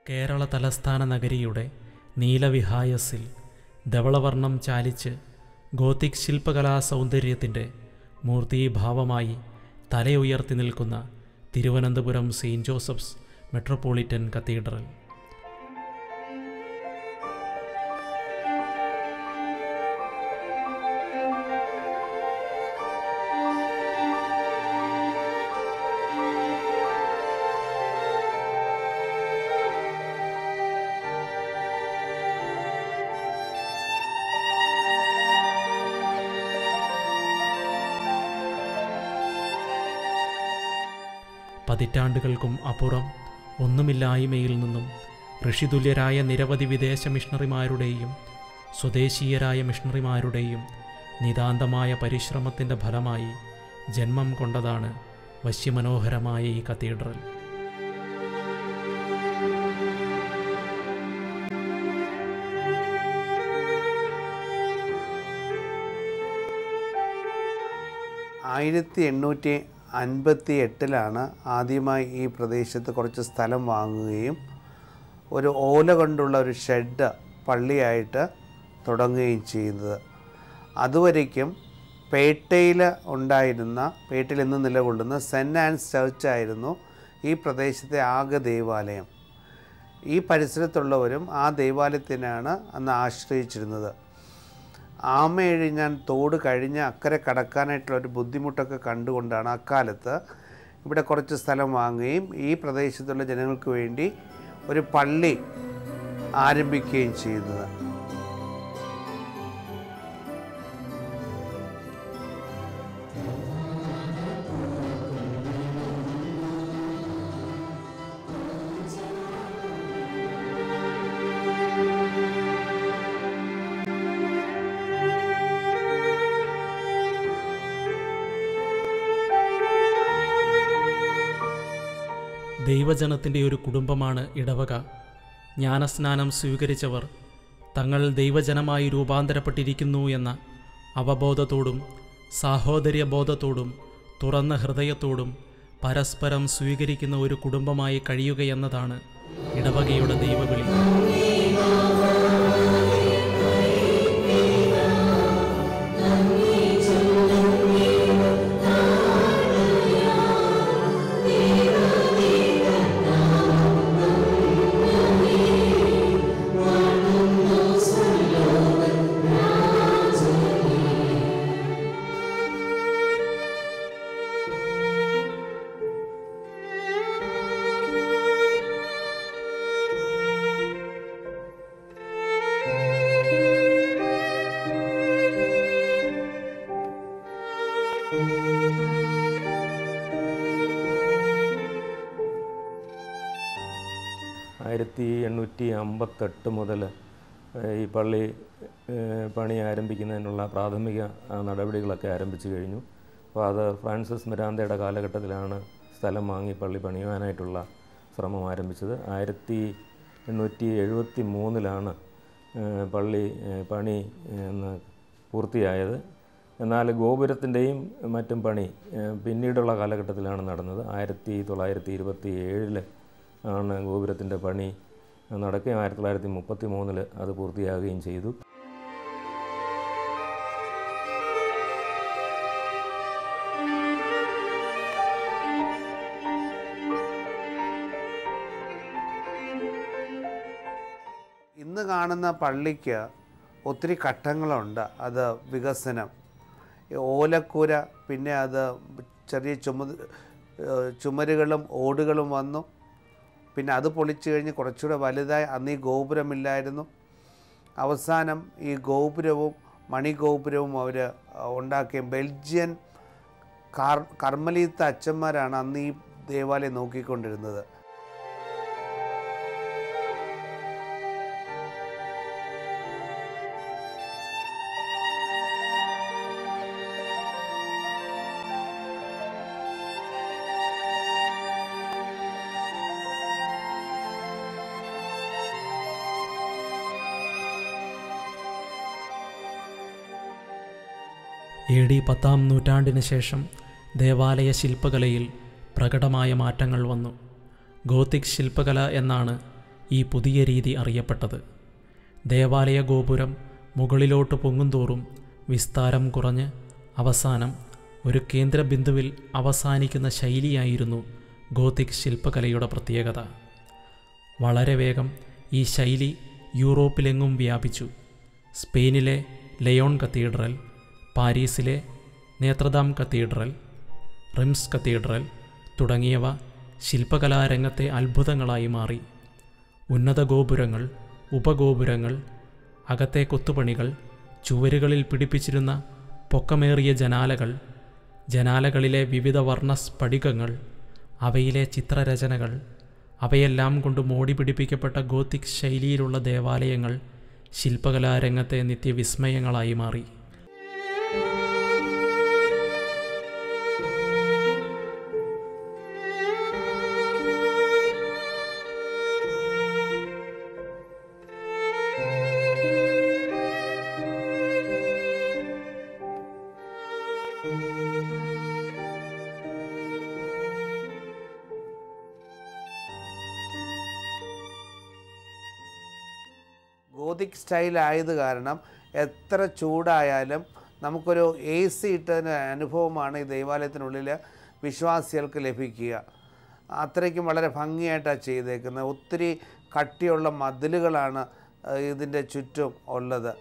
കേരള തലസ്ഥാന നഗരിയുടെ നീലവിഹായസിൽ ധവളവർണ്ണം ചാലിച്ച് ഗോത്തിക് ശില്പകലാ സൗന്ദര്യത്തിൻ്റെ മൂർത്തീഭാവമായി തലയുയർത്തി നിൽക്കുന്ന Thiruvananthapuram saint Joseph's metropolitan cathedral പതിറ്റാണ്ടുകൾക്കും അപ്പുറം ഒന്നുമില്ലായ്മയിൽ നിന്നും ഋഷിതുല്യരായ നിരവധി വിദേശ മിഷണറിമാരുടെയും സ്വദേശീയരായ മിഷണറിമാരുടെയും നിതാന്തമായ പരിശ്രമത്തിൻ്റെ ഫലമായി ജന്മം കൊണ്ടതാണ് വശ്യമനോഹരമായ ഈ കത്തീഡ്രൽ ആയിരത്തി എണ്ണൂറ്റി അൻപത്തി എട്ടിലാണ് ആദ്യമായി ഈ പ്രദേശത്ത് കുറച്ച് സ്ഥലം വാങ്ങുകയും ഒരു ഓല കൊണ്ടുള്ള ഒരു ഷെഡ് പള്ളിയായിട്ട് തുടങ്ങുകയും ചെയ്യുന്നത് അതുവരയ്ക്കും പേട്ടയിൽ ഉണ്ടായിരുന്ന പേട്ടയിൽ ഇന്ന് നിലകൊള്ളുന്ന സെൻറ്റ് ആൻസ് ചർച്ചായിരുന്നു ഈ പ്രദേശത്തെ ആകെ ദേവാലയം ഈ പരിസരത്തുള്ളവരും ആ ദേവാലയത്തിനാണ് അന്ന് ആശ്രയിച്ചിരുന്നത് ആമയെഴിഞ്ഞാൻ തോട് കഴിഞ്ഞ് അക്കരെ കടക്കാനായിട്ടുള്ള ഒരു ബുദ്ധിമുട്ടൊക്കെ കണ്ടുകൊണ്ടാണ് അക്കാലത്ത് ഇവിടെ കുറച്ച് സ്ഥലം വാങ്ങുകയും ഈ പ്രദേശത്തുള്ള ജനങ്ങൾക്ക് വേണ്ടി ഒരു പള്ളി ആരംഭിക്കുകയും ചെയ്യുന്നത് ദൈവജനത്തിൻ്റെ ഒരു കുടുംബമാണ് ഇടവക ജ്ഞാനസ്നാനം സ്വീകരിച്ചവർ തങ്ങൾ ദൈവജനമായി രൂപാന്തരപ്പെട്ടിരിക്കുന്നു എന്ന അവബോധത്തോടും സാഹോദര്യബോധത്തോടും തുറന്ന ഹൃദയത്തോടും പരസ്പരം സ്വീകരിക്കുന്ന ഒരു കുടുംബമായി കഴിയുകയെന്നതാണ് ഇടവകയുടെ ദൈവവിളി ആയിരത്തി എണ്ണൂറ്റി അമ്പത്തെട്ട് മുതൽ ഏഹ്, ഈ പള്ളി ഏഹ്, പണി ആരംഭിക്കുന്നതിനുള്ള പ്രാഥമിക ആ, നടപടികളൊക്കെ ആരംഭിച്ചു കഴിഞ്ഞു ഫാദർ ഫ്രാൻസിസ് മിരാന്തയുടെ കാലഘട്ടത്തിലാണ് സ്ഥലം വാങ്ങി പള്ളി പണിയുവാനായിട്ടുള്ള ശ്രമം ആരംഭിച്ചത് ആയിരത്തി എണ്ണൂറ്റി എഴുപത്തി മൂന്നിലാണ് ഏഹ്, പള്ളി ഏഹ്, പണി ഏഹ്, പൂർത്തിയായത് എന്നാൽ ഗോപുരത്തിൻ്റെയും മറ്റും പണി ഏഹ്, പിന്നീടുള്ള കാലഘട്ടത്തിലാണ് നടന്നത് ആയിരത്തി തൊള്ളായിരത്തി ഇരുപത്തി ഏഴില് ആണ് ഗോപുരത്തിൻ്റെ പണി നടക്കുകയും ആയിരത്തി തൊള്ളായിരത്തി മുപ്പത്തി മൂന്നിൽ അത് പൂർത്തിയാകുകയും ചെയ്തു ഇന്ന് കാണുന്ന പള്ളിക്ക് ഒത്തിരി ഘട്ടങ്ങളുണ്ട് അത് വികസനം ഈ ഓലക്കൂര പിന്നെ അത് ചെറിയ ചുമ ചുമരുകളും ഓടുകളും വന്നു പിന്നെ അത് പൊളിച്ചു കഴിഞ്ഞ് കുറച്ചുകൂടെ വലുതായി അന്ന് ഈ ഗോപുരമില്ലായിരുന്നു അവസാനം ഈ ഗോപുരവും മണിഗോപുരവും അവർ ഉണ്ടാക്കിയ ബെൽജിയൻ കാർ കർമ്മലീത്ത അച്ഛന്മാരാണ് അന്ന് ഈ ദേവാലയം നോക്കിക്കൊണ്ടിരുന്നത് എ ഡി പത്താം നൂറ്റാണ്ടിന് ശേഷം ദേവാലയ ശില്പകലയിൽ പ്രകടമായ മാറ്റങ്ങൾ വന്നു ഗോത്തിക് ശില്പകല എന്നാണ് ഈ പുതിയ രീതി അറിയപ്പെട്ടത് ദേവാലയ ഗോപുരം മുകളിലോട്ട് പൊങ്ങുന്തോറും വിസ്താരം കുറഞ്ഞ് അവസാനം ഒരു കേന്ദ്ര ബിന്ദുവിൽ അവസാനിക്കുന്ന ശൈലിയായിരുന്നു ഗോത്തിക് ശില്പകലയുടെ പ്രത്യേകത വളരെ വേഗം ഈ ശൈലി യൂറോപ്പിലെങ്ങും വ്യാപിച്ചു സ്പെയിനിലെ ലയോൺ കത്തീഡ്രൽ പാരീസിലെ നേത്രദാം കത്തീഡ്രൽ റിംസ് കത്തീഡ്രൽ തുടങ്ങിയവ ശില്പകലാരംഗത്തെ അത്ഭുതങ്ങളായി മാറി ഉന്നത ഗോപുരങ്ങൾ ഉപഗോപുരങ്ങൾ അകത്തെ കൊത്തുപണികൾ ചുവരുകളിൽ പിടിപ്പിച്ചിരുന്ന പൊക്കമേറിയ ജനാലകൾ ജനാലകളിലെ വിവിധ വർണ്ണ സ്ഫടികങ്ങൾ അവയിലെ ചിത്രരചനകൾ അവയെല്ലാം കൊണ്ട് മോടി പിടിപ്പിക്കപ്പെട്ട ഗോത്തിക് ശൈലിയിലുള്ള ദേവാലയങ്ങൾ ശില്പകലാരംഗത്തെ നിത്യവിസ്മയങ്ങളായി മാറി ഗോതിക് സ്റ്റൈൽ ആയത് കാരണം എത്ര ചൂടായാലും നമുക്കൊരു എ സി ഇട്ടതിന് അനുഭവമാണ് ഈ ദൈവാലയത്തിനുള്ളിൽ വിശ്വാസികൾക്ക് ലഭിക്കുക അത്രയ്ക്കും വളരെ ഭംഗിയായിട്ടാണ് ചെയ്തേക്കുന്നത് ഒത്തിരി കട്ടിയുള്ള മതിലുകളാണ് ഏഹ്, ഇതിൻ്റെ ചുറ്റും ഉള്ളത്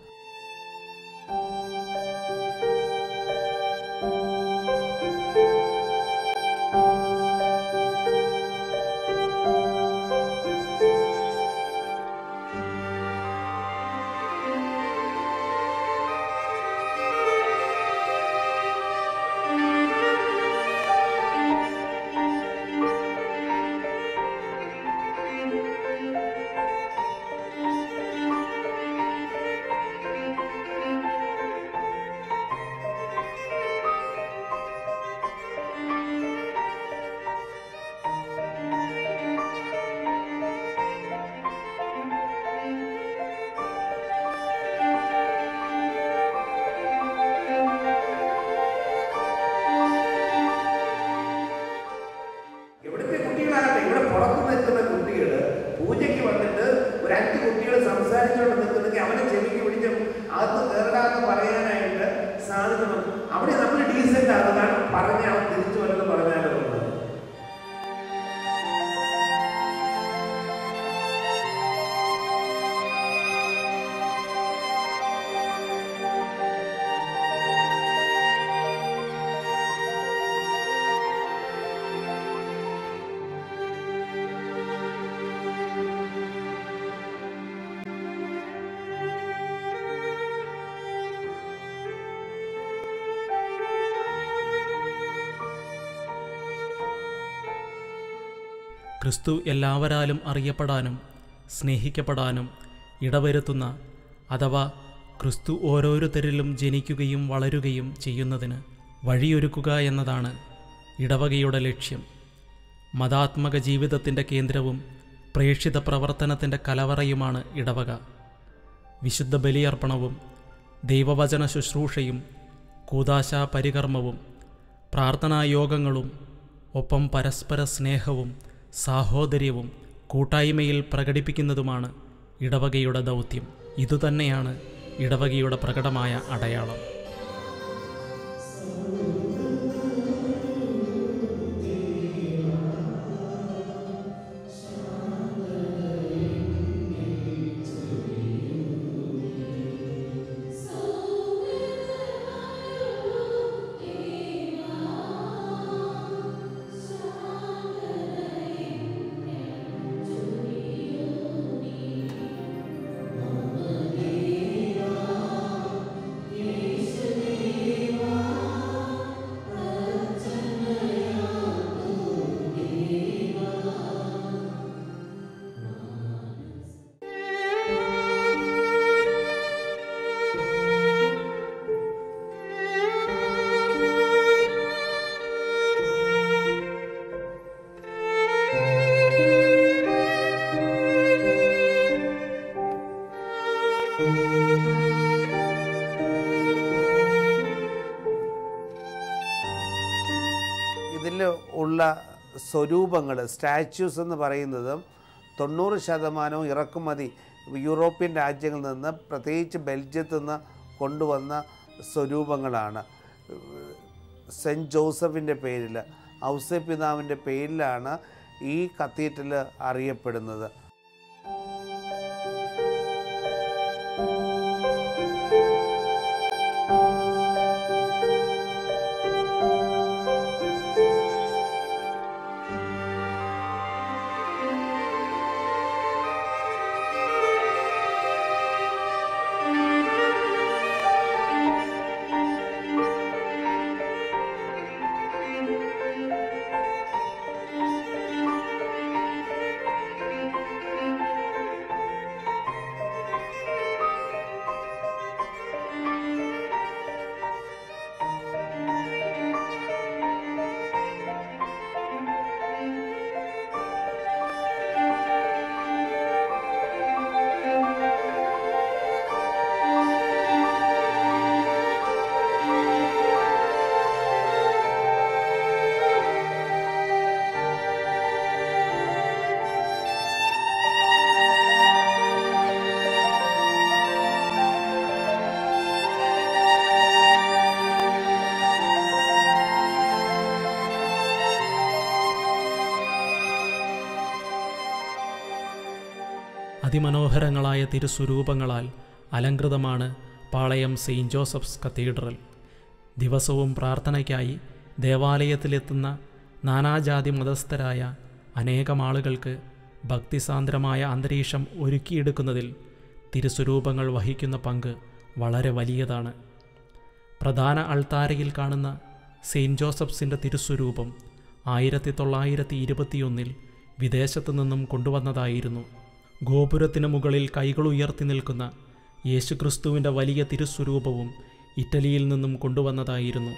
ഇവിടുത്തെ കുട്ടികളാകട്ടെ ഇവിടെ പുറത്ത് നിൽക്കുന്ന കുട്ടികൾ പൂജയ്ക്ക് വന്നിട്ട് ഒരു അഞ്ച് കുട്ടികൾ സംസാരിച്ചുകൊണ്ട് നിൽക്കുന്നെങ്കിൽ അവനെ ചെവിക്ക് പിടിച്ച് അകത്ത് കയറാന്ന് പറയാനായിട്ട് സാധിക്കണം അവിടെ നമ്മൾ ഡീസൻ്റ് ആകുകയാണ് പറഞ്ഞ് അവൻ തിരിച്ചു വല്ലതും പറഞ്ഞാലോ എന്ന്. ക്രിസ്തു എല്ലാവരാലും അറിയപ്പെടാനും സ്നേഹിക്കപ്പെടാനും ഇടവരുത്തുന്ന അഥവാ ക്രിസ്തു ഓരോരുത്തരിലും ജനിക്കുകയും വളരുകയും ചെയ്യുന്നതിന് വഴിയൊരുക്കുക എന്നതാണ് ഇടവകയുടെ ലക്ഷ്യം മതാത്മക ജീവിതത്തിൻ്റെ കേന്ദ്രവും പ്രേക്ഷിത പ്രവർത്തനത്തിൻ്റെ കലവറയുമാണ് ഇടവക വിശുദ്ധ ബലിയർപ്പണവും ദൈവവചന ശുശ്രൂഷയും കൂതാശ പരികർമ്മവും പ്രാർത്ഥനായോഗങ്ങളും ഒപ്പം പരസ്പര സ്നേഹവും സാഹോദര്യവും കൂട്ടായ്മയിൽ പ്രകടിപ്പിക്കുന്നതുമാണ് ഇടവകയുടെ ദൗത്യം ഇതുതന്നെയാണ് ഇടവകയുടെ പ്രകടമായ അടയാളം ഇതിൽ ഉള്ള സ്വരൂപങ്ങൾ സ്റ്റാച്യൂസ് എന്ന് പറയുന്നതും തൊണ്ണൂറ് ശതമാനവും ഇറക്കുമതി യൂറോപ്യൻ രാജ്യങ്ങളിൽ നിന്ന് പ്രത്യേകിച്ച് ബെൽജിയത്തിൽ നിന്ന് കൊണ്ടുവന്ന സ്വരൂപങ്ങളാണ് സെൻറ്റ് ജോസഫിൻ്റെ പേരിൽ ഔസപിതാവിൻ്റെ പേരിലാണ് ഈ കത്തീഡ്രൽ അറിയപ്പെടുന്നത് അതിമനോഹരങ്ങളായ തിരുസ്വരൂപങ്ങളാൽ അലങ്കൃതമാണ് പാളയം സെയിൻറ് ജോസഫ്സ് കത്തീഡ്രൽ ദിവസവും പ്രാർത്ഥനയ്ക്കായി ദേവാലയത്തിലെത്തുന്ന നാനാജാതി മതസ്ഥരായ അനേകം ആളുകൾക്ക് ഭക്തിസാന്ദ്രമായ അന്തരീക്ഷം ഒരുക്കിയെടുക്കുന്നതിൽ തിരുസ്വരൂപങ്ങൾ വഹിക്കുന്ന പങ്ക് വളരെ വലിയതാണ് പ്രധാന അൾത്താരയിൽ കാണുന്ന സെയിൻറ് ജോസഫ്സിൻ്റെ തിരുസ്വരൂപം ആയിരത്തി തൊള്ളായിരത്തി ഇരുപത്തിയൊന്നിൽ വിദേശത്തു നിന്നും കൊണ്ടുവന്നതായിരുന്നു ഗോപുരത്തിന് മുകളിൽ കൈകൾ ഉയർത്തി നിൽക്കുന്ന യേശുക്രിസ്തുവിൻ്റെ വലിയ തിരുസ്വരൂപവും ഇറ്റലിയിൽ നിന്നും കൊണ്ടുവന്നതായിരുന്നു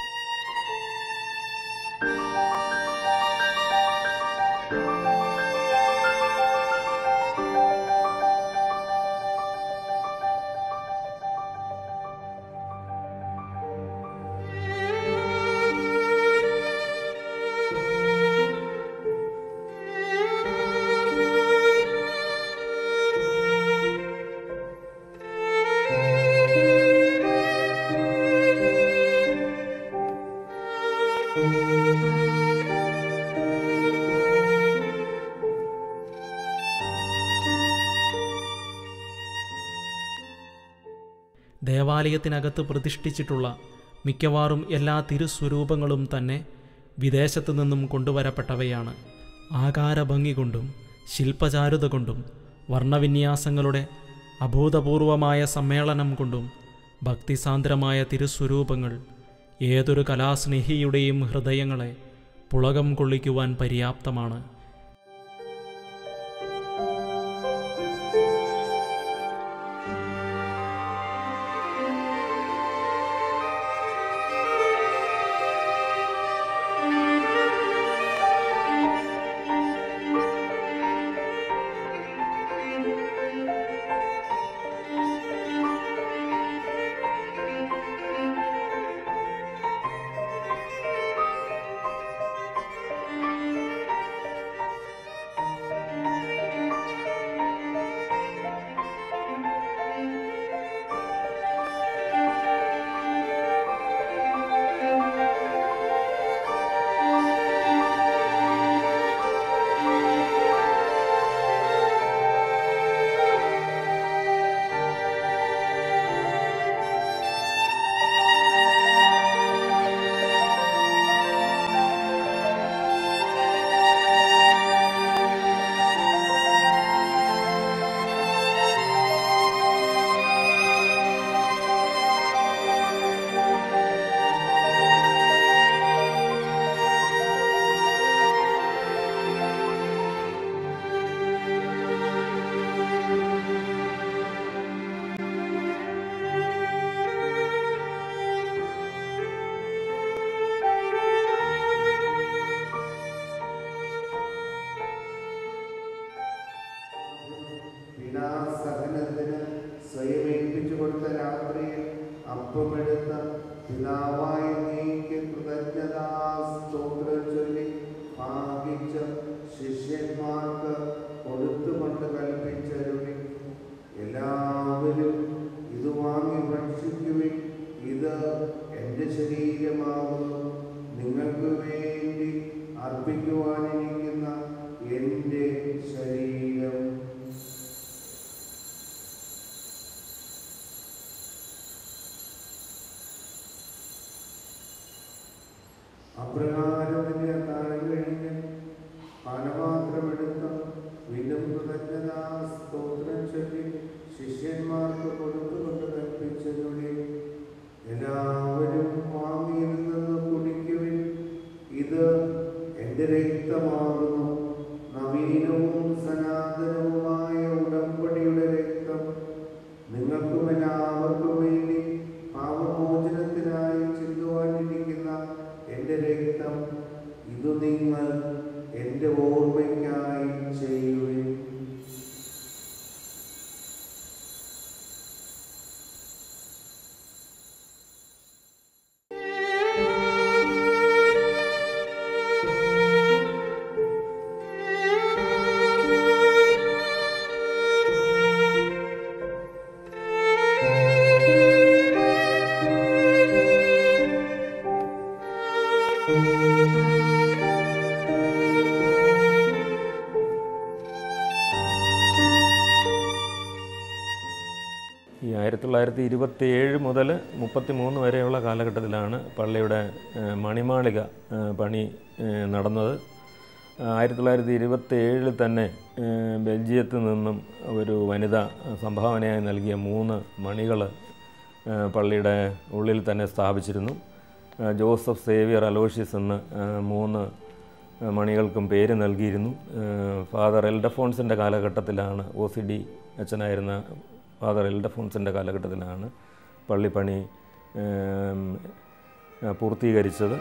ദേവാലയത്തിനകത്ത് പ്രതിഷ്ഠിച്ചിട്ടുള്ള മിക്കവാറും എല്ലാ തിരുസ്വരൂപങ്ങളും തന്നെ വിദേശത്തു നിന്നും കൊണ്ടുവരപ്പെട്ടവയാണ് ആകാരഭംഗി കൊണ്ടും ശില്പചാരുത കൊണ്ടും വർണ്ണവിന്യാസങ്ങളുടെ അഭൂതപൂർവമായ സമ്മേളനം കൊണ്ടും ഭക്തിസാന്ദ്രമായ തിരുസ്വരൂപങ്ങൾ ഏതൊരു കലാസ്നേഹിയുടെയും ഹൃദയങ്ങളെ പുളകം കൊള്ളിക്കുവാൻ പര്യാപ്തമാണ് പിതാസഹനത്തിന് സ്വയം ഏൽപ്പിച്ചു കൊടുത്ത രാത്രിയിൽ അപ്പമെടുത്ത പിതാവായ നീക്ക് കൃതജ്ഞതാ സ്തോത്രം ചൊല്ലി ഭാഗിച്ച് ശിഷ്യന്മാർക്ക് കൊടുത്തു കൽപ്പിച്ചരുളി എല്ലാവരും ഇത് വാങ്ങി ഭക്ഷിക്കുവിൻ ഇത് എൻ്റെ ശരീരമാകുന്നു നിങ്ങൾക്ക് വേണ്ടി അർപ്പിക്കുവാനിരിക്കുന്ന എൻ്റെ ശരീരം അപ്രകാരത്തിന്റെ അത്താഴം കഴിഞ്ഞ് പാനപാത്രമെടുത്ത് വീണ്ടും കൃതജ്ഞതാ സ്തോത്രം ചൊല്ലി ശിഷ്യന്മാർക്ക് കൊടുത്തുകൊണ്ട് കൽപ്പിച്ചതുള്ളി എല്ലാവരും വാങ്ങിയിരുന്നത് കുടിക്കുവിൻ ഇത് എൻ്റെ രക്തമാകുന്നു നവീനവും സനാതനവുമായ ഉടമ്പടിയുടെ രക്തം നിങ്ങൾക്കും എല്ലാവർക്കും വേണ്ടി പാപമോചനത്തിനായി ചിന്തുവാനിരിക്കുന്ന എൻ്റെ രക്തം ഇതു നിങ്ങൾ എൻ്റെ ഓർമ്മയ്ക്കായി ചെയ്യുവിൻ ഈ ആയിരത്തി തൊള്ളായിരത്തി ഇരുപത്തി ഏഴ് മുതൽ മുപ്പത്തി മൂന്ന് വരെയുള്ള കാലഘട്ടത്തിലാണ് പള്ളിയുടെ ഏഹ്, മണിമാളിക ഏഹ്, പണി ഏഹ്, നടന്നത് ആയിരത്തി തൊള്ളായിരത്തി ഇരുപത്തി ഏഴിൽ തന്നെ ഏഹ്, ബെൽജിയത്തിൽ നിന്നും ഒരു വനിത സംഭാവനയായി നൽകിയ മൂന്ന് മണികൾ പള്ളിയുടെ ഉള്ളിൽ തന്നെ സ്ഥാപിച്ചിരുന്നു ഏഹ്, ജോസഫ് സേവിയർ അലോഷ്യസ് എന്ന് ഏഹ്, മൂന്ന് ഏഹ്, മണികൾക്കും പേര് നൽകിയിരുന്നു ഏഹ്, ഫാദർ എൽഡഫോൺസിൻ്റെ കാലഘട്ടത്തിലാണ് ഒ സി ഡി അച്ഛനായിരുന്ന ഫാദർ എൽഡഫോൺസിൻ്റെ കാലഘട്ടത്തിലാണ് പള്ളിപ്പണി ഏം, ഏഹ്, പൂർത്തീകരിച്ചത്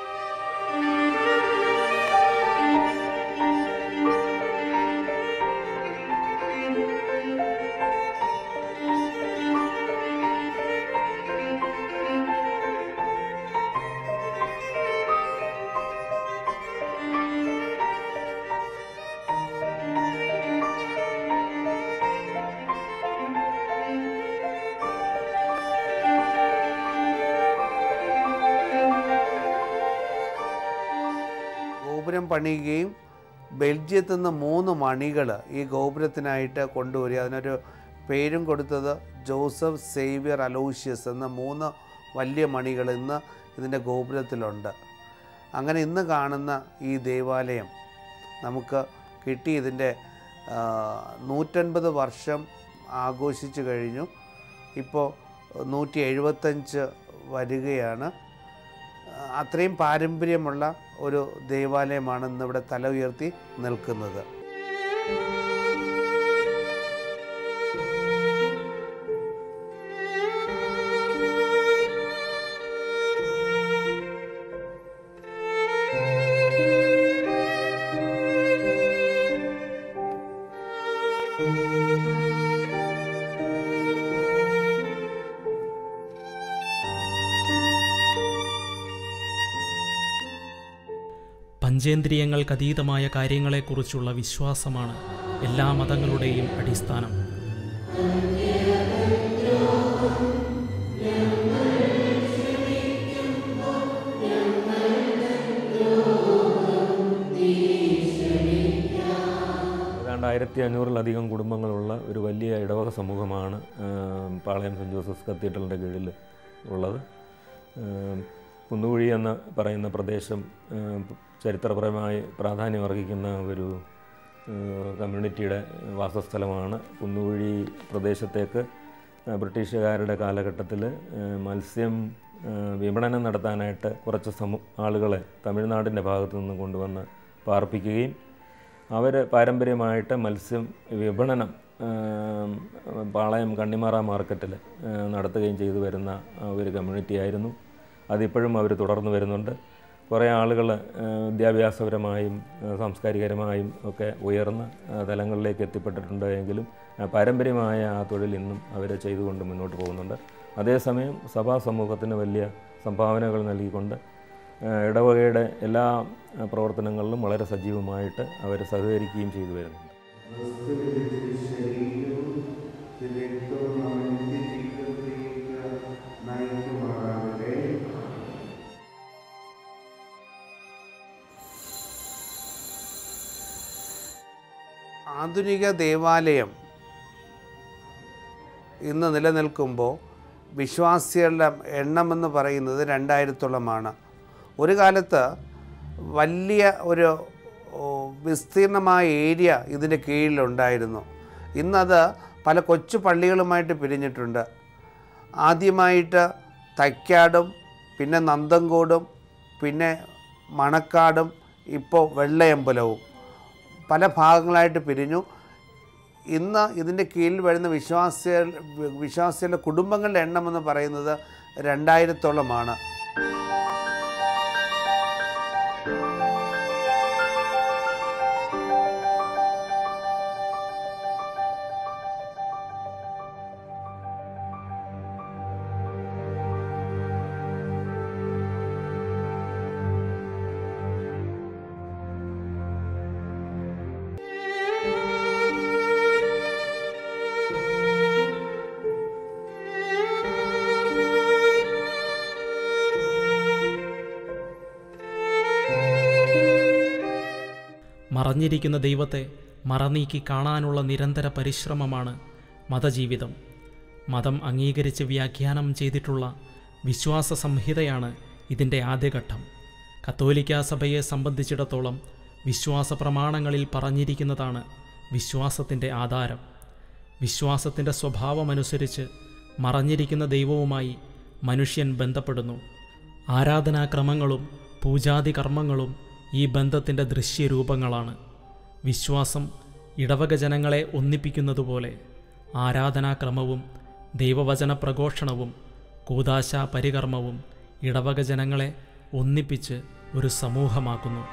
ഗോപുരം പണിയുകയും ബെൽജിയത്തിൽ നിന്ന് മൂന്ന് മണികൾ ഈ ഗോപുരത്തിനായിട്ട് കൊണ്ടുവരിക അതിനൊരു പേരും കൊടുത്തത് ജോസഫ് സേവിയർ അലോഷ്യസ് എന്ന മൂന്ന് വലിയ മണികൾ ഇന്ന് ഇതിൻ്റെ ഗോപുരത്തിലുണ്ട് അങ്ങനെ ഇന്ന് കാണുന്ന ഈ ദേവാലയം നമുക്ക് കിട്ടി ഇതിൻ്റെ ആ, നൂറ്റൻപത് വർഷം ആഘോഷിച്ചു കഴിഞ്ഞു ഇപ്പോൾ നൂറ്റി എഴുപത്തഞ്ച് വരികയാണ് അത്രയും പാരമ്പര്യമുള്ള ഒരു ദേവാലയമാണ് ഇന്നിവിടെ തല ഉയർത്തി നിൽക്കുന്നത് പഞ്ചേന്ദ്രിയങ്ങൾക്കതീതമായ കാര്യങ്ങളെക്കുറിച്ചുള്ള വിശ്വാസമാണ് എല്ലാ മതങ്ങളുടെയും അടിസ്ഥാനം ഏതാണ്ട് ആയിരത്തി അഞ്ഞൂറിലധികം കുടുംബങ്ങളുള്ള ഒരു വലിയ ഇടവക സമൂഹമാണ് ആ, പാളയം സെൻറ്റ് ജോസഫ്സ് കത്തീഡ്രലിൻ്റെ കീഴിൽ ഉള്ളത് ആ, കുന്നുകുഴി എന്ന് പറയുന്ന പ്രദേശം ആ, ചരിത്രപരമായി പ്രാധാന്യം അർഹിക്കുന്ന ഒരു ആ, കമ്മ്യൂണിറ്റിയുടെ വാസസ്ഥലമാണ് കുന്നുകുഴി പ്രദേശത്തേക്ക് ആ, ബ്രിട്ടീഷുകാരുടെ കാലഘട്ടത്തിൽ മത്സ്യം ആ, വിപണനം നടത്താനായിട്ട് കുറച്ച് സമു ആളുകളെ തമിഴ്നാടിൻ്റെ ഭാഗത്തു നിന്ന് കൊണ്ടുവന്ന് പാർപ്പിക്കുകയും അവർ പാരമ്പര്യമായിട്ട് മത്സ്യം വിപണനം ആം, പാളയം കണ്ണിമാറ മാർക്കറ്റിൽ ആ, നടത്തുകയും ചെയ്തു വരുന്ന ആ, ഒരു കമ്മ്യൂണിറ്റി ആയിരുന്നു അതിപ്പോഴും അവർ തുടർന്നു വരുന്നുണ്ട് കുറേ ആളുകൾ വിദ്യാഭ്യാസപരമായും ആ, സാംസ്കാരികപരമായും ഒക്കെ ഉയർന്ന ആ, തലങ്ങളിലേക്ക് എത്തിപ്പെട്ടിട്ടുണ്ട് എങ്കിലും ആ, പാരമ്പര്യമായ ആ തൊഴിൽ ഇന്നും അവർ ചെയ്തുകൊണ്ട് മുന്നോട്ട് പോകുന്നുണ്ട് അതേസമയം സഭാ സമൂഹത്തിന് വലിയ സംഭാവനകൾ നൽകിക്കൊണ്ട് ആ, ഇടവകയുടെ എല്ലാ ആ, പ്രവർത്തനങ്ങളിലും വളരെ സജീവമായിട്ട് അവർ സഹകരിക്കുകയും ചെയ്തു വരുന്നുണ്ട് ക്രിസ്തുവിന്റെ ശരീരവും രക്തവും നമ്മെ നിത്യജീവിതത്തിലേക്ക് നയിക്കുമാറാകട്ടെ ആധുനിക ദേവാലയം ഇന്ന് നിലനിൽക്കുമ്പോൾ വിശ്വാസികളുടെ എണ്ണമെന്ന് പറയുന്നത് രണ്ടായിരത്തോളമാണ് ഒരു കാലത്ത് വലിയ ഒരു ഓ, വിസ്തീർണമായ ഏരിയ ഇതിൻ്റെ കീഴിലുണ്ടായിരുന്നു ഇന്നത് പല കൊച്ചു പള്ളികളുമായിട്ട് പിരിഞ്ഞിട്ടുണ്ട് ആദ്യമായിട്ട് തൈക്കാടും പിന്നെ നന്തങ്കോടും പിന്നെ മണക്കാടും ഇപ്പോൾ വെള്ളയമ്പലവും പല ഭാഗങ്ങളായിട്ട് പിരിഞ്ഞു ഇന്ന് ഇതിൻ്റെ കീഴിൽ വരുന്ന വിശ്വാസിക വിശ്വാസികളുടെ കുടുംബങ്ങളുടെ എണ്ണം എന്ന് പറയുന്നത് രണ്ടായിരത്തോളമാണ് മറഞ്ഞിരിക്കുന്ന ദൈവത്തെ മറനീക്കി കാണാനുള്ള നിരന്തര പരിശ്രമമാണ് മതജീവിതം മതം അംഗീകരിച്ച് വ്യാഖ്യാനം ചെയ്തിട്ടുള്ള വിശ്വാസ സംഹിതയാണ് ഇതിൻ്റെ ആദ്യഘട്ടം കത്തോലിക്കാ സഭയെ സംബന്ധിച്ചിടത്തോളം വിശ്വാസ പ്രമാണങ്ങളിൽ പറഞ്ഞിരിക്കുന്നതാണ് വിശ്വാസത്തിൻ്റെ ആധാരം വിശ്വാസത്തിൻ്റെ സ്വഭാവമനുസരിച്ച് മറഞ്ഞിരിക്കുന്ന ദൈവവുമായി മനുഷ്യൻ ബന്ധപ്പെടുന്നു ആരാധനാക്രമങ്ങളും പൂജാതി കർമ്മങ്ങളും ഈ ബന്ധത്തിൻ്റെ ദൃശ്യരൂപങ്ങളാണ് വിശ്വാസം ഇടവക ജനങ്ങളെ ഒന്നിപ്പിക്കുന്നതുപോലെ ആരാധനാക്രമവും ദൈവവചന പ്രഘോഷണവും കൂതാശ പരികർമ്മവും ഇടവക ജനങ്ങളെ ഒന്നിപ്പിച്ച് ഒരു സമൂഹമാക്കുന്നു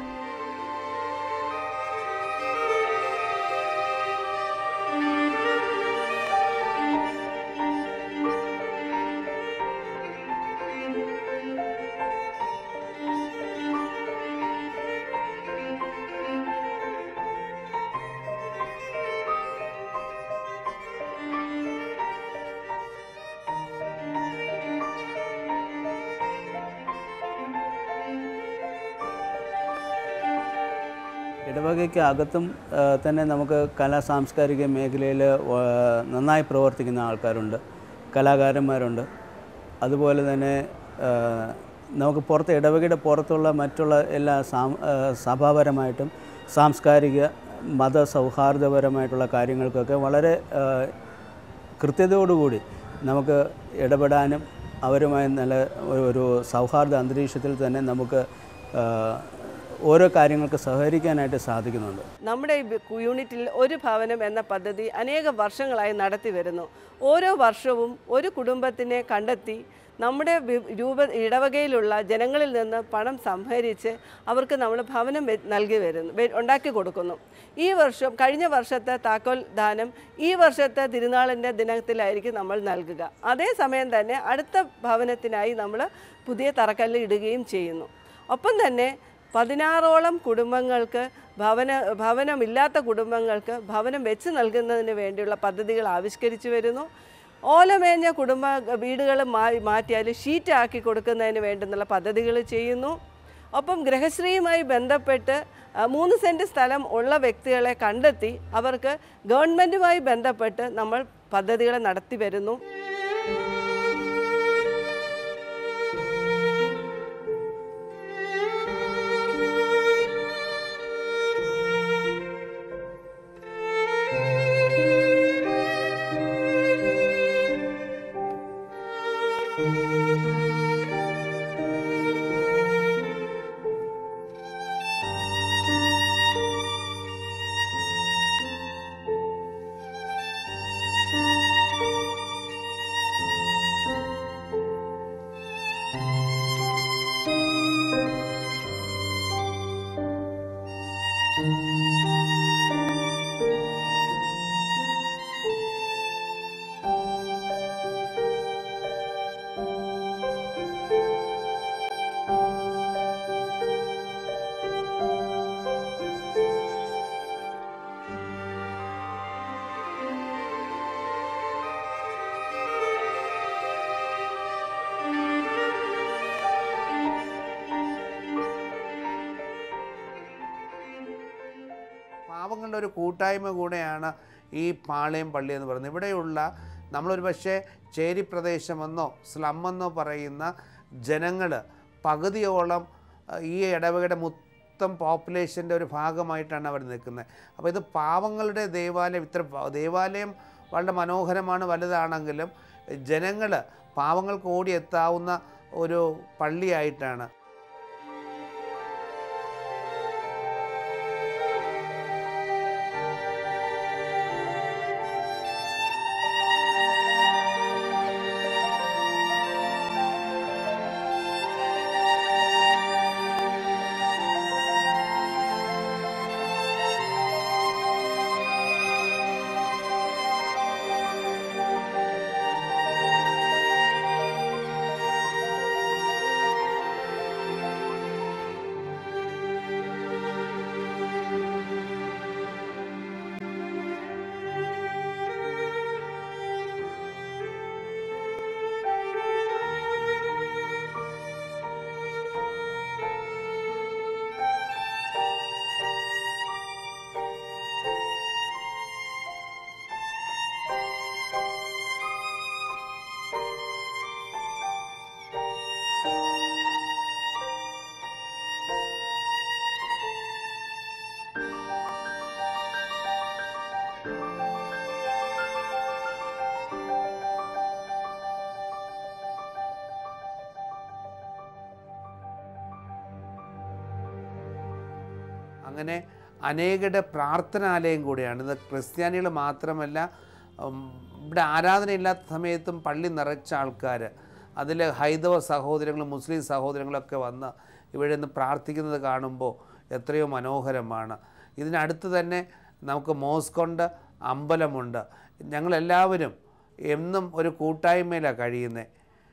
ഇടവകയ്ക്ക് അകത്തും ആ, തന്നെ നമുക്ക് കലാ സാംസ്കാരിക മേഖലയിൽ നന്നായി പ്രവർത്തിക്കുന്ന ആൾക്കാരുണ്ട് കലാകാരന്മാരുണ്ട് അതുപോലെ തന്നെ ആ, നമുക്ക് പുറത്ത് ഇടവകയുടെ പുറത്തുള്ള മറ്റുള്ള എല്ലാ സാം ആ, സഭാപരമായിട്ടും സാംസ്കാരിക മത സൗഹാർദ്ദപരമായിട്ടുള്ള കാര്യങ്ങൾക്കൊക്കെ വളരെ ആ, കൃത്യതയോടുകൂടി നമുക്ക് ഇടപെടാനും അവരുമായി നല്ല ഒരു- ഒരു സൗഹാർദ്ദ അന്തരീക്ഷത്തിൽ തന്നെ നമുക്ക് ആ, ഓരോ കാര്യങ്ങൾക്ക് സഹകരിക്കാനായിട്ട് സാധിക്കുന്നുണ്ട് നമ്മുടെ ഈ ബി- യൂണിറ്റിൽ ഒരു ഭവനം എന്ന പദ്ധതി അനേക വർഷങ്ങളായി നടത്തി വരുന്നു ഓരോ വർഷവും ഒരു കുടുംബത്തിനെ കണ്ടെത്തി നമ്മുടെ വി- രൂപ ഇടവകയിലുള്ള ജനങ്ങളിൽ നിന്ന് പണം സംഭരിച്ച് അവർക്ക് നമ്മൾ ഭവനം വെ- നൽകി വരുന്നു വെ- ഉണ്ടാക്കി കൊടുക്കുന്നു ഈ വർഷം കഴിഞ്ഞ വർഷത്തെ താക്കോൽ ദാനം ഈ വർഷത്തെ തിരുനാളിൻ്റെ ദിനത്തിലായിരിക്കും നമ്മൾ നൽകുക അതേസമയം തന്നെ അടുത്ത ഭവനത്തിനായി നമ്മൾ പുതിയ തറക്കല്ല് ഇടുകയും ചെയ്യുന്നു ഒപ്പം തന്നെ പതിനാറോളം കുടുംബങ്ങൾക്ക് ഭവന ഭവനമില്ലാത്ത കുടുംബങ്ങൾക്ക് ഭവനം വെച്ച് നൽകുന്നതിന് വേണ്ടിയുള്ള പദ്ധതികൾ ആവിഷ്കരിച്ചു വരുന്നു ഓലമേഞ്ഞ കുടുംബ വീടുകൾ മാ മാറ്റിയാൽ ഷീറ്റാക്കി കൊടുക്കുന്നതിന് വേണ്ടുന്നുള്ള പദ്ധതികൾ ചെയ്യുന്നു ഒപ്പം ഗൃഹശ്രീയുമായി ബന്ധപ്പെട്ട് ആ, മൂന്ന് സെൻറ്റ് സ്ഥലം ഉള്ള വ്യക്തികളെ കണ്ടെത്തി അവർക്ക് ഗവൺമെൻറ്റുമായി ബന്ധപ്പെട്ട് നമ്മൾ പദ്ധതികൾ നടത്തി വരുന്നു പാവങ്ങളുടെ ഒരു കൂട്ടായ്മ കൂടെയാണ് ഈ പാളയം പള്ളി എന്ന് പറയുന്നത് ഇവിടെയുള്ള നമ്മളൊരു പക്ഷേ ചേരി പ്രദേശമെന്നോ സ്ലമ്മെന്നോ പറയുന്ന ജനങ്ങൾ പകുതിയോളം അഹ്, ഈ ഇടവകയുടെ മൊത്തം പോപ്പുലേഷൻ്റെ ഒരു ഭാഗമായിട്ടാണ് അവർ നിൽക്കുന്നത് അപ്പോൾ ഇത് പാവങ്ങളുടെ ദേവാലയം ഇത്ര പ- ദേവാലയം വളരെ മനോഹരമാണ് വലുതാണെങ്കിലും ജനങ്ങൾ പാവങ്ങൾക്ക് ഓടിയെത്താവുന്ന ഒരു പള്ളിയായിട്ടാണ് അങ്ങനെ അനേകരുടെ പ്രാർത്ഥനാലയം കൂടിയാണ് ഇത് ക്രിസ്ത്യാനികൾ മാത്രമല്ല ഉം, ഇവിടെ ആരാധനയില്ലാത്ത സമയത്തും പള്ളി നിറച്ച ആൾക്കാർ അതിൽ ഹൈന്ദവ സഹോദരങ്ങളും മുസ്ലിം സഹോദരങ്ങളൊക്കെ വന്ന് ഇവിടെ നിന്ന് പ്രാർത്ഥിക്കുന്നത് കാണുമ്പോൾ എത്രയോ മനോഹരമാണ് ഇതിനടുത്ത് തന്നെ നമുക്ക് മോസ്കൊണ്ട് അമ്പലമുണ്ട് ഞങ്ങളെല്ലാവരും എന്നും ഒരു കൂട്ടായ്മയിലാണ് കഴിയുന്നത്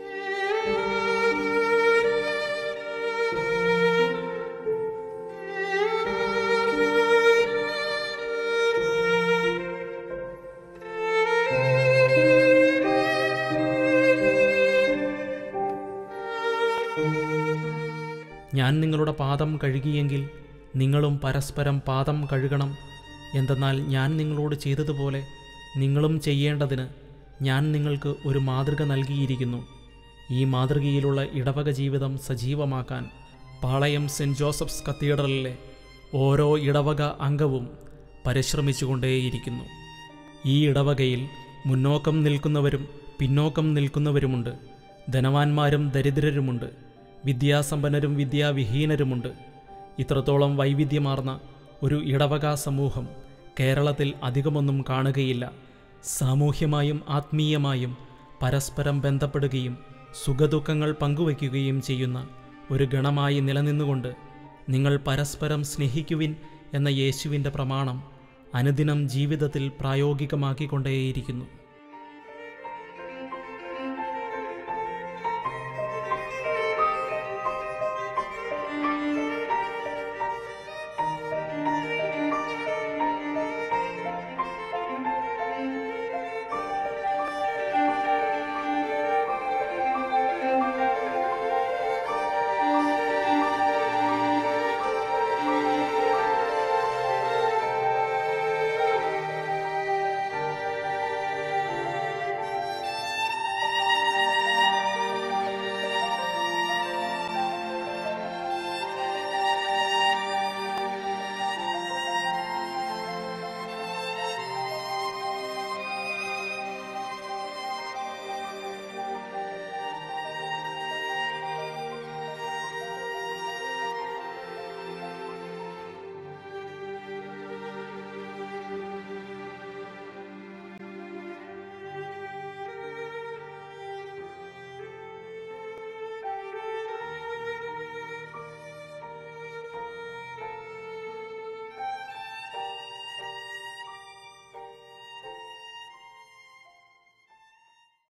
ഞാൻ നിങ്ങളുടെ പാദം കഴുകിയെങ്കിൽ നിങ്ങളും പരസ്പരം പാദം കഴുകണം എന്തെന്നാൽ ഞാൻ നിങ്ങളോട് ചെയ്തതുപോലെ നിങ്ങളും ചെയ്യേണ്ടതിന് ഞാൻ നിങ്ങൾക്ക് ഒരു മാതൃക നൽകിയിരിക്കുന്നു ഈ മാതൃകയിലുള്ള ഇടവക ജീവിതം സജീവമാക്കാൻ പാളയം സെൻറ് ജോസഫ്സ് കത്തീഡ്രലിലെ ഓരോ ഇടവക അംഗവും പരിശ്രമിച്ചുകൊണ്ടേയിരിക്കുന്നു ഈ ഇടവകയിൽ മുന്നോക്കം നിൽക്കുന്നവരും പിന്നോക്കം നിൽക്കുന്നവരുമുണ്ട് ധനവാന്മാരും ദരിദ്രരുമുണ്ട് വിദ്യാസമ്പന്നരും വിദ്യാവിഹീനരുമുണ്ട് ഇത്രത്തോളം വൈവിധ്യമാർന്ന ഒരു ഇടവക സമൂഹം കേരളത്തിൽ അധികമൊന്നും കാണുകയില്ല സാമൂഹ്യമായും ആത്മീയമായും പരസ്പരം ബന്ധപ്പെടുകയും സുഖദുഃഖങ്ങൾ പങ്കുവയ്ക്കുകയും ചെയ്യുന്ന ഒരു ഗണമായി നിലനിന്നുകൊണ്ട് നിങ്ങൾ പരസ്പരം സ്നേഹിക്കുവിൻ എന്ന യേശുവിൻ്റെ പ്രമാണം അനുദിനം ജീവിതത്തിൽ പ്രായോഗികമാക്കിക്കൊണ്ടേയിരിക്കുന്നു